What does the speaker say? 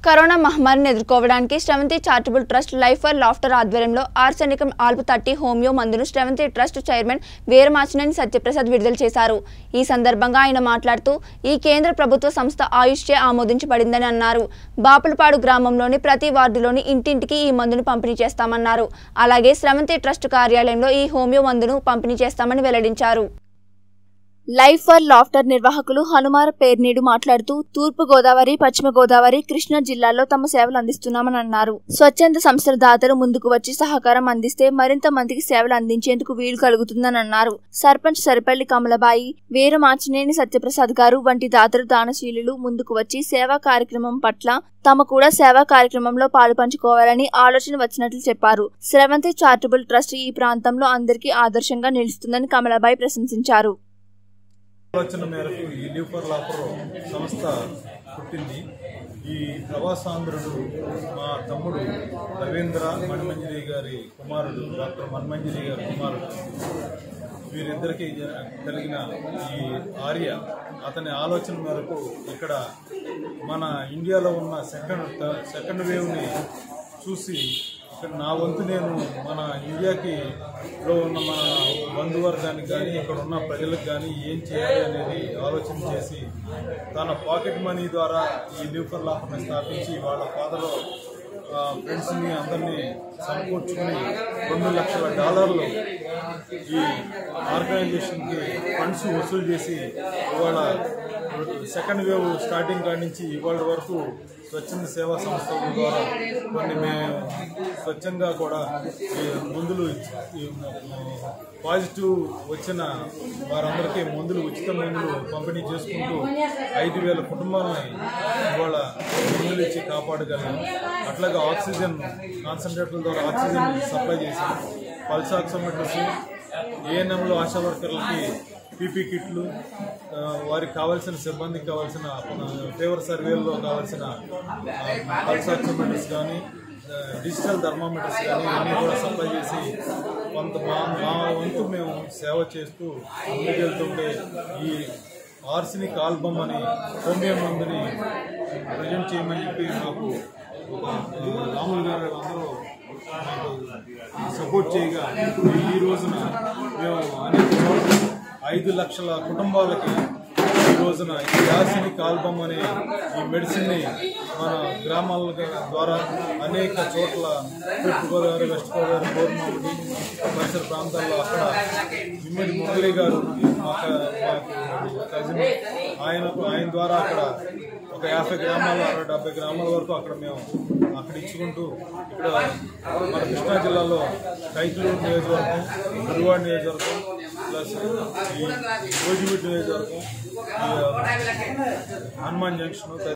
corona మహమ్మారిని ఎదుర్కోవడానికి Sravanthi charitable trust life for laughter ఆధ్వర్యంలో ఆర్సెనికం ఆల్పు థర్టీ హోమియో మందును శ్రవంతి ట్రస్ట్ చైర్మన్ వీరమాచినేని సత్యప్రసాద్ విడుదల చేశారు ఈ సందర్భంగా ఆయన మాట్లాడుతూ ఈ కేంద్ర ప్రభుత్వ సంస్థ ఆయుష్చే ఆమోదించబడిందని అన్నారు బాపులపాడు గ్రామంలోని ప్రతి వార్డులోని ఇంటింటికి ఈ మందును పంపిణీ చేస్తామన్నారు అలాగే శ్రవంతి ట్రస్ట్ కార్యాలయంలో ఈ హోమియో మందును పంపిణీ చేస్తామని వెల్లడించారు లైఫ్ ఫర్ లాఫ్టర్ నిర్వాహకులు హనుమార పేర్నీడు మాట్లాడుతూ తూర్పు గోదావరి పశ్చిమ గోదావరి కృష్ణా జిల్లాల్లో తమ సేవలు అందిస్తున్నామని అన్నారు స్వచ్ఛంద సంస్థల దాతలు ముందుకు వచ్చి సహకారం అందిస్తే మరింత మందికి సేవలు అందించేందుకు వీలు కలుగుతుందని అన్నారు సర్పంచ్ సరిపల్లి కమలబాయి వీర మార్చినేని సత్యప్రసాద్ గారు వంటి దాతలు దానశీలులు ముందుకు వచ్చి సేవా కార్యక్రమం పట్ల తమ కూడా సేవా కార్యక్రమంలో పాలు పంచుకోవాలని ఆలోచన వచ్చినట్లు చెప్పారు స్రవంతి చారిటబుల్ ట్రస్ట్ ఈ ప్రాంతంలో అందరికీ ఆదర్శంగా నిలుస్తుందని కమలబాయి ప్రశంసించారు ఆలోచన మేరకు ఈ లీవ్ ఫర్ లాఫర్ సంస్థ పుట్టింది ఈ ప్రవాసాంధ్రుడు మా తమ్ముడు రవీంద్ర మణిమంజరి గారి కుమారుడు డాక్టర్ మణిమంజరి గారి కుమారుడు వీరిద్దరికీ జ- కలిగిన ఈ ఆర్య అతని ఆలోచన మేరకు ఇక్కడ మన ఇండియాలో ఉన్న సెకండ్ థ- సెకండ్ వేవ్ని చూసి ఇక్కడ నా వంతు నేను మన ఇండియాకి లో ఉన్న మన బంధువర్గానికి కానీ ఇక్కడ ఉన్న ప్రజలకు కానీ ఏం చేయాలి అనేది ఆలోచన చేసి తన పాకెట్ మనీ ద్వారా ఈ లీఫర్ లాఫర్ని స్థాపించి వాళ్ళ ఫాదర్ ఫ్రెండ్స్ని అందరినీ సమకూర్చుకుని రెండు లక్షల డాలర్లు ఈ ఆర్గనైజేషన్కి ఫండ్స్ వసూలు చేసి ఇవాళ సెకండ్ వేవ్ స్టార్టింగ్ కాడి నుంచి ఇవాళ వరకు స్వచ్ఛంద సేవా సంస్థల ద్వారా కొన్ని మేము స్వచ్ఛంగా కూడా ఈ మందులు ఇచ్చి- ఈ పాజిటివ్ వచ్చిన వారందరికీ మందులు ఉచిత మందులు పంపిణీ చేసుకుంటూ ఐదు వేల కుటుంబాలని ఇవాళ మందులు ఇచ్చి కాపాడగలిగాం అట్లాగే ఆక్సిజన్ కాన్సన్ట్రేటర్ల ద్వారా ఆక్సిజన్ సప్లై చేసాం పల్స్ ఆక్సిమీటర్స్ ఏఎన్ఎంలో ఆశా వర్కర్లకి పీపీ కిట్లు ఆ, వారికి కావాల్సిన సిబ్బందికి కావాల్సిన ఫేవర్ సర్వేల్లో కావాల్సిన ఆ, పల్స్ ఆక్సిమీటర్స్ కానీ ఆ, డిజిటల్ థర్మామీటర్స్ కానీ అన్నీ కూడా సప్లై చేసి కొంత మా మా వంతు మేము సేవ చేస్తూ ముందుకెళ్తుంటే ఈ ఆర్సినిక్ ఆల్బమ్ అని హోమియో మందుని ప్రజెంట్ చేయమని చెప్పి మాకు ఒక, ఆ, రాములు గారు అందరూ మాకు సపోర్ట్ చేయగా ఈ రోజున మేము అనేక చోట్ల ఐదు లక్షల కుటుంబాలకి ఈ రోజున ఈ యాసినిక్ ఆల్బమ్ అనే ఈ మెడిసిన్ని మన గ్రామాల ద్వారా అనేక చోట్ల తూర్పు గోదావరి వెస్ట్ గోదావరి గోర్మామిడి పరిసర ప్రాంతాల్లో అక్కడ ఇమ్మడి మురళి గారు మాకు మాకు కజిన్ ఆయనకు ఆయన ద్వారా అక్కడ ఒక యాభై గ్రామాలు అరవై డెబ్బై గ్రామాల వరకు అక్కడ మేము అక్కడ ఇచ్చుకుంటూ ఇక్కడ మన కృష్ణా జిల్లాలో కైకలూరు నియోజకవర్గం గురువాడ నియోజకవర్గం ప్లస్ ఈ కోజిమిడ్ నియోజకవర్గం ఈ హనుమాన్ జంక్షన్